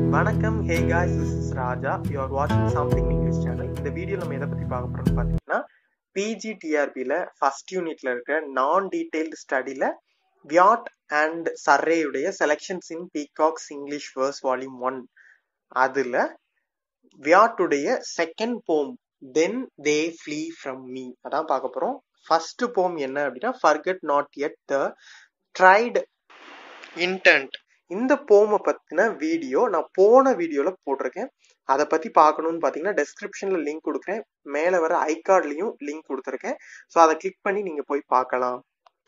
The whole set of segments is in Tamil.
வணக்கம் hey guys this is Raja you are வாட்சிங் சம்திங் இங்கிலீஷ் சேனல் இந்த வீடியோ நம்ம எதை பத்தி பார்க்க போறோம்னு பார்த்தீங்கன்னா பிஜிடிஆர்பியில் ஃபர்ஸ்ட் யூனிட்ல இருக்கிற நான் டீடைல்டு ஸ்டடியில் வியாட் அண்ட் சர்ரேயுடைய selections in Peacock's English verse volume one அதில் வியாட்டுடைய second poem then they flee from me அதான் பார்க்க போறோம் ஃபர்ஸ்ட் போம் என்ன அப்படின்னா forget not yet the tried intent இந்த போமை பத்தின வீடியோ நான் போன வீடியோல போட்டிருக்கேன் அதை பத்தி பார்க்கணும்னு பாத்தீங்கன்னா டெஸ்கிரிப்ஷன்ல லிங்க் கொடுக்குறேன் மேல வர ஐகார்ட்லயும் லிங்க் கொடுத்துருக்கேன் ஸோ அதை கிளிக் பண்ணி நீங்க போய் பார்க்கலாம்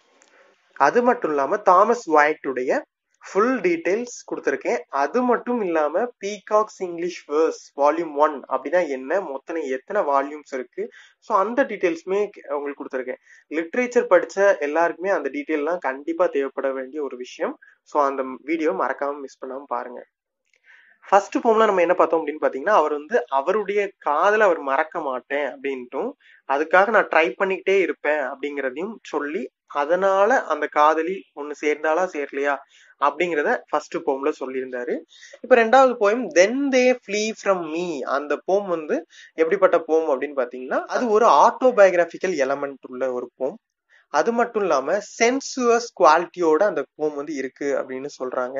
அது மட்டும் இல்லாம தாமஸ் ஒயிட்டுடைய ஃபுல் டீடைல்ஸ் கொடுத்துருக்கேன் அது மட்டும் இல்லாம Peacock's English verse volume one அப்படின்னா என்ன மொத்தம் எத்தனை வால்யூம்ஸ் இருக்கு ஸோ அந்த டீடைல்ஸுமே உங்களுக்கு கொடுத்துருக்கேன் லிட்ரேச்சர் படிச்ச எல்லாருக்குமே அந்த டீட்டெயில்லாம் கண்டிப்பா தேவைப்பட வேண்டிய ஒரு விஷயம் ஸோ அந்த வீடியோ மறக்காம மிஸ் பண்ணாம பாருங்க ஃபர்ஸ்ட் போம்ல நம்ம என்ன பார்த்தோம் அப்படின்னு பாத்தீங்கன்னா அவர் வந்து அவருடைய காதல அவர் மறக்க மாட்டேன் அப்படின்ட்டும் அதுக்காக நான் ட்ரை பண்ணிக்கிட்டே இருப்பேன் அப்படிங்கிறதையும் சொல்லி அதனால அந்த காதலி ஒன்னு சேர்ந்தாலா சேரலையா அப்படிங்கிறத ஃபர்ஸ்ட் போம்ல சொல்லியிருந்தாரு இப்ப ரெண்டாவது poem then they flee from me அந்த போம் வந்து எப்படிப்பட்ட போம் அப்படின்னு பாத்தீங்கன்னா அது ஒரு ஆட்டோபயோகிராபிக்கல் எலமெண்ட் உள்ள ஒரு போம் அது மட்டும் இல்லாம சென்சுவஸ் குவாலிட்டியோட அந்த போம் வந்து இருக்கு அப்படின்னு சொல்றாங்க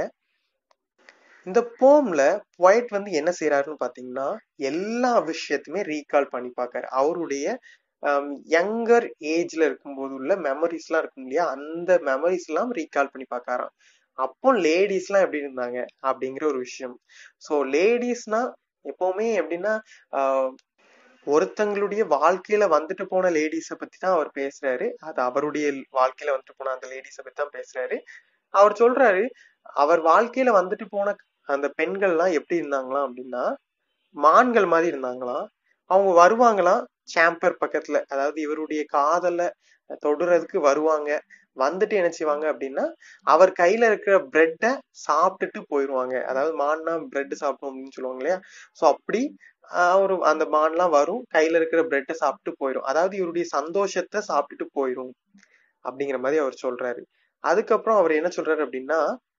இந்த போம்ல பொயட் வந்து என்ன செய்யறாருன்னு பாத்தீங்கன்னா எல்லா விஷயத்தையுமே ரீகால் பண்ணி பார்க்காரு அவருடைய யங்கர் ஏஜ்ல இருக்கும்போது உள்ள மெமரிஸ் எல்லாம் இருக்கும் இல்லையா அந்த மெமரிஸ் எல்லாம் ரீகால் பண்ணி பார்க்காராம் அப்போ லேடிஸ் எல்லாம் எப்படி இருந்தாங்க அப்படிங்கிற ஒரு விஷயம் ஸோ லேடிஸ்னா எப்பவுமே எப்படின்னா ஒருத்தங்களுடைய வாழ்க்கையில வந்துட்டு போன லேடிஸை பத்தி தான் அவர் பேசுறாரு அது அவருடைய வாழ்க்கையில வந்துட்டு போன அந்த லேடிஸை பத்தி தான் பேசுறாரு அவர் சொல்றாரு அவர் வாழ்க்கையில வந்துட்டு போன அந்த பெண்கள்லாம் எப்படி இருந்தாங்களாம் அப்படின்னா மான்கள் மாதிரி இருந்தாங்களாம் அவங்க வருவாங்களாம் சாம்பர் பக்கத்துல அதாவது இவருடைய காதல தொடுறதுக்கு வருவாங்க வந்துட்டு என்ன செய்வாங்க அப்படின்னா அவர் கையில இருக்கிற பிரெட்டை சாப்பிட்டுட்டு போயிடுவாங்க அதாவது மான்னா பிரெட் சாப்பிடும் அப்படின்னு சொல்லுவாங்க இல்லையா ஸோ அப்படி அவரு அந்த மான்லாம் வரும் கையில இருக்கிற பிரெட்டை சாப்பிட்டு போயிடும் அதாவது இவருடைய சந்தோஷத்தை சாப்பிட்டுட்டு போயிடும் அப்படிங்கிற மாதிரி அவர் சொல்றாரு அதுக்கப்புறம் அவர் என்ன சொல்றாரு அப்படின்னா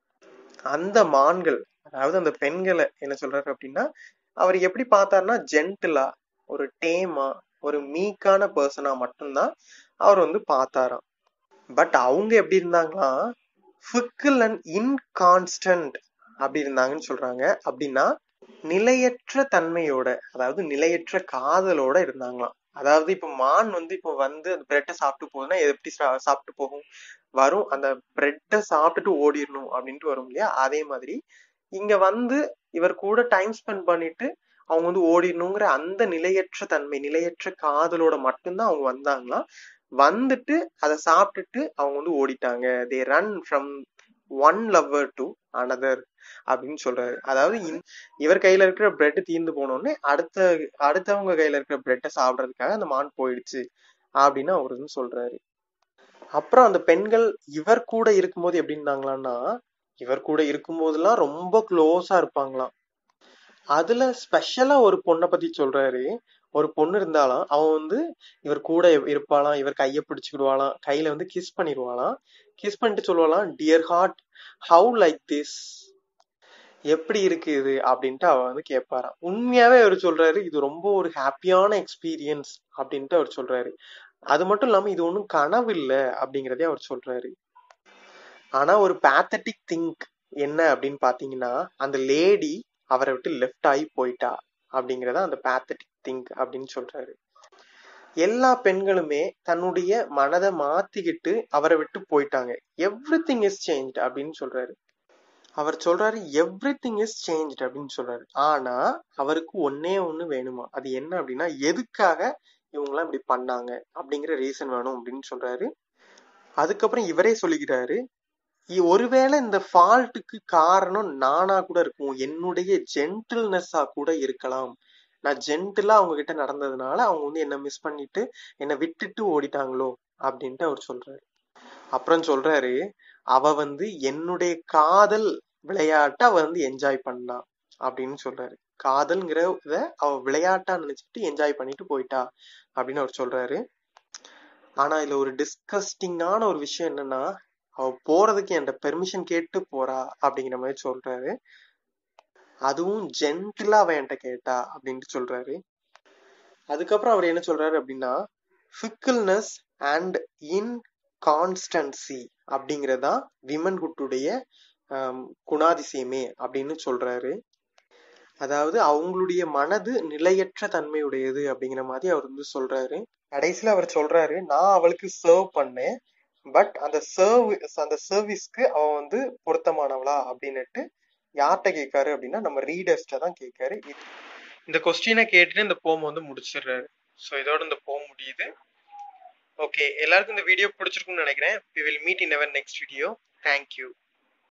அந்த மான்கள் அதாவது அந்த பெண்களை என்ன சொல்றாரு அப்படின்னா அவர் எப்படி பார்த்தாருன்னா ஜென்டிலா ஒரு டேமா ஒரு மீக்கான பர்சனா மட்டும்தான் அவர் வந்து பார்த்தாராம் பட் அவங்க எப்படி இருந்தாங்களாம் ஃபிக்கிள் அண்ட் இன்கான்ஸ்டன்ட் அப்படி இருந்தாங்கன்னு சொல்றாங்க அப்படின்னா நிலையற்ற தன்மையோட அதாவது நிலையற்ற காதலோட இருந்தாங்களாம் அதாவது இப்ப மான் வந்து இப்ப வந்து அந்த பிரெட்டை சாப்பிட்டு போகுதுன்னா எப்படி சாப்பிட்டு போகும் வரும் அந்த பிரெட்டை சாப்பிட்டுட்டு ஓடிடணும் அப்படின்ட்டு வரும் இல்லையா அதே மாதிரி இங்க வந்து இவர் கூட டைம் ஸ்பெண்ட் பண்ணிட்டு அவங்க வந்து ஓடிடணுங்கிற அந்த நிலையற்ற தன்மை நிலையற்ற காதலோட மட்டும்தான் அவங்க வந்தாங்களாம் வந்துட்டு அதை சாப்பிட்டுட்டு அவங்க வந்து ஓடிட்டாங்க they run from one lover to another அப்படின்னு சொல்றாரு அதாவது இவர் கையில இருக்கிற பிரெட் தீர்ந்து போனோடனே அடுத்த அடுத்தவங்க கையில இருக்கிற பிரெட்டை சாப்பிடறதுக்காக அந்த மான் போயிடுச்சு அப்படின்னு அவர் வந்து சொல்றாரு அப்புறம் அந்த பெண்கள் இவர் கூட இருக்கும்போது எப்படி இருந்தாங்களான்னா இவர் கூட இருக்கும்போதெல்லாம் ரொம்ப க்ளோஸா இருப்பாங்களாம் அதுல ஸ்பெஷலா ஒரு பொண்ணை பத்தி சொல்றாரு ஒரு பொண்ணு இருந்தாலும் அவன் வந்து இவர் கூட இருப்பாளாம் இவர் கைய பிடிச்சுக்கிடுவாளாம் கையில வந்து கிஸ் பண்ணிடுவாளாம் கிஸ் பண்ணிட்டு சொல்லுவாளாம் dear heart how like this எப்படி இருக்கு இது அப்படின்ட்டு அவ வந்து கேட்பாராம் உண்மையாவே அவர் சொல்றாரு இது ரொம்ப ஒரு ஹாப்பியான எக்ஸ்பீரியன்ஸ் அப்படின்ட்டு அவர் சொல்றாரு அது மட்டும் இல்லாம இது ஒன்றும் கனவு இல்லை அப்படிங்கிறதே அவர் சொல்றாரு ஆனா ஒரு பேத்தட்டிக் திங்க் என்ன அப்படின்னு பாத்தீங்கன்னா அந்த லேடி அவரை விட்டு லெஃப்ட் ஆகி போயிட்டா அப்படிங்கிறத அந்த பேத்தட்டிக் திங்க் அப்படின்னு சொல்றாரு எல்லா பெண்களுமே தன்னுடைய மனதை மாத்திக்கிட்டு அவரை விட்டு போயிட்டாங்க எவ்ரி திங் இஸ் சேஞ்ச் அப்படின்னு சொல்றாரு அவர் சொல்றாரு எவ்ரி திங் இஸ் சேஞ்ச் அப்படின்னு சொல்றாரு ஆனா அவருக்கு ஒன்னே ஒண்ணு வேணுமா அது என்ன அப்படின்னா எதுக்காக இவங்கெல்லாம் இப்படி பண்ணாங்க அப்படிங்கிற ரீசன் வேணும் அப்படின்னு சொல்றாரு அதுக்கப்புறம் இவரே சொல்லிக்கிறாரு ஒருவேளை இந்த ஃபால்ட்டுக்கு காரணம் நானா கூட இருக்கும் என்னுடைய ஜென்டில்னஸா கூட இருக்கலாம் நான் ஜென்டிலா அவங்க கிட்ட நடந்ததுனால அவங்க வந்து என்ன மிஸ் பண்ணிட்டு என்னை விட்டுட்டு ஓடிட்டாங்களோ அப்படின்ட்டு அவர் சொல்றாரு அப்புறம் சொல்றாரு அவ வந்து என்னுடைய காதல் விளையாட்டை அவ வந்து என்ஜாய் பண்ணா அப்படின்னு சொல்றாரு காதல்ங்கிற இத அவ விளையாட்டா நினைச்சிட்டு என்ஜாய் பண்ணிட்டு போயிட்டா அப்படின்னு அவர் சொல்றாரு ஆனா இதுல ஒரு டிஸ்கஸ்டிங்கான ஒரு விஷயம் என்னன்னா அவ போறதுக்கு என்கிட்ட பெர்மிஷன் கேட்டு போறா அப்படிங்கிற மாதிரி சொல்றாரு அதுவும் ஜென்டிலா அவ என்கிட்ட கேட்டா அப்படின்ட்டு சொல்றாரு அதுக்கப்புறம் அவர் என்ன சொல்றாரு அப்படின்னா ஃபிக்கிள்னஸ் அண்ட் இன்கான்ஸ்டன்சி அப்படிங்கிறதா விமன் குட்டுடைய குணாதிசயமே அப்படின்னு சொல்றாரு அதாவது அவங்களுடைய மனது நிலையற்ற தன்மையுடையது அப்படிங்கிற மாதிரி அவர் வந்து சொல்றாரு கடைசியில அவர் சொல்றாரு நான் அவளுக்கு சர்வ் பண்ணேன் பட் அந்த சர்வ் அந்த சர்வீஸ்க்கு அவன் வந்து பொருத்தமானவளா அப்படின்னுட்டு யார்கிட்ட கேட்காரு அப்படின்னா நம்ம ரீடர்ஸ்ட தான் கேட்காரு இந்த கொஸ்டினை கேட்டுட்டு இந்த போம் வந்து முடிச்சிடுறாரு ஸோ இதோட இந்த போம் முடியுது ஓகே எல்லாருக்கும் இந்த வீடியோ பிடிச்சிருக்கும்னு நினைக்கிறேன் we will meet in our next video thank you